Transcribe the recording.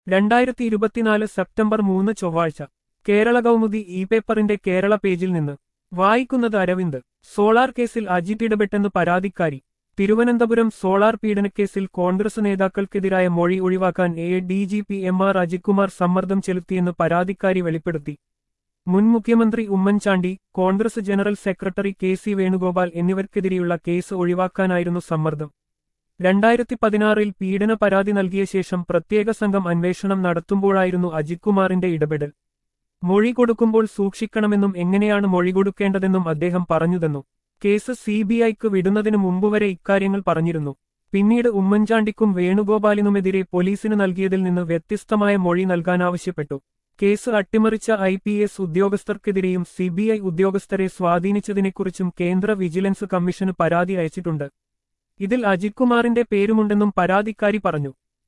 രണ്ടായിരത്തി ഇരുപത്തിനാല് സെപ്റ്റംബർ മൂന്ന് ചൊവ്വാഴ്ച കേരള കൗമുദി ഇ പേപ്പറിന്റെ കേരള പേജിൽ നിന്ന് വായിക്കുന്നത് അരവിന്ദ് സോളാർ കേസിൽ അജിത് ഇടപെട്ടെന്ന് പരാതിക്കാരി തിരുവനന്തപുരം സോളാർ പീഡനക്കേസിൽ കോൺഗ്രസ് നേതാക്കൾക്കെതിരായ മൊഴി ഒഴിവാക്കാൻ A D G P M R Ajithkumar സമ്മർദ്ദം ചെലുത്തിയെന്ന് പരാതിക്കാരി വെളിപ്പെടുത്തി മുൻ മുഖ്യമന്ത്രി Oommen Chandy Congress general secretary K C Venugopal എന്നിവർക്കെതിരെയുള്ള കേസ് ഒഴിവാക്കാനായിരുന്നു സമ്മർദ്ദം രണ്ടായിരത്തി പതിനാറിൽ പീഡന പരാതി നൽകിയ ശേഷം പ്രത്യേക സംഘം അന്വേഷണം നടത്തുമ്പോഴായിരുന്നു അജിത് കുമാറിന്റെ ഇടപെടൽ മൊഴി കൊടുക്കുമ്പോൾ സൂക്ഷിക്കണമെന്നും എങ്ങനെയാണ് മൊഴി കൊടുക്കേണ്ടതെന്നും അദ്ദേഹം പറഞ്ഞുതെന്നു കേസ് സിബിഐക്ക് വിടുന്നതിനു മുമ്പുവരെ ഇക്കാര്യങ്ങൾ പറഞ്ഞിരുന്നു പിന്നീട് ഉമ്മൻചാണ്ടിക്കും വേണുഗോപാലിനുമെതിരെ പോലീസിന് നൽകിയതിൽ നിന്ന് വ്യത്യസ്തമായ മൊഴി നൽകാനാവശ്യപ്പെട്ടു കേസ് അട്ടിമറിച്ച ഐ പി എസ് ഉദ്യോഗസ്ഥർക്കെതിരെയും സിബിഐ ഉദ്യോഗസ്ഥരെ സ്വാധീനിച്ചതിനെക്കുറിച്ചും കേന്ദ്ര വിജിലൻസ് കമ്മീഷന് പരാതി അയച്ചിട്ടുണ്ട് ഇതിൽ അജിത് കുമാറിന്റെ പേരുമുണ്ടെന്നും പരാതിക്കാരി പറഞ്ഞു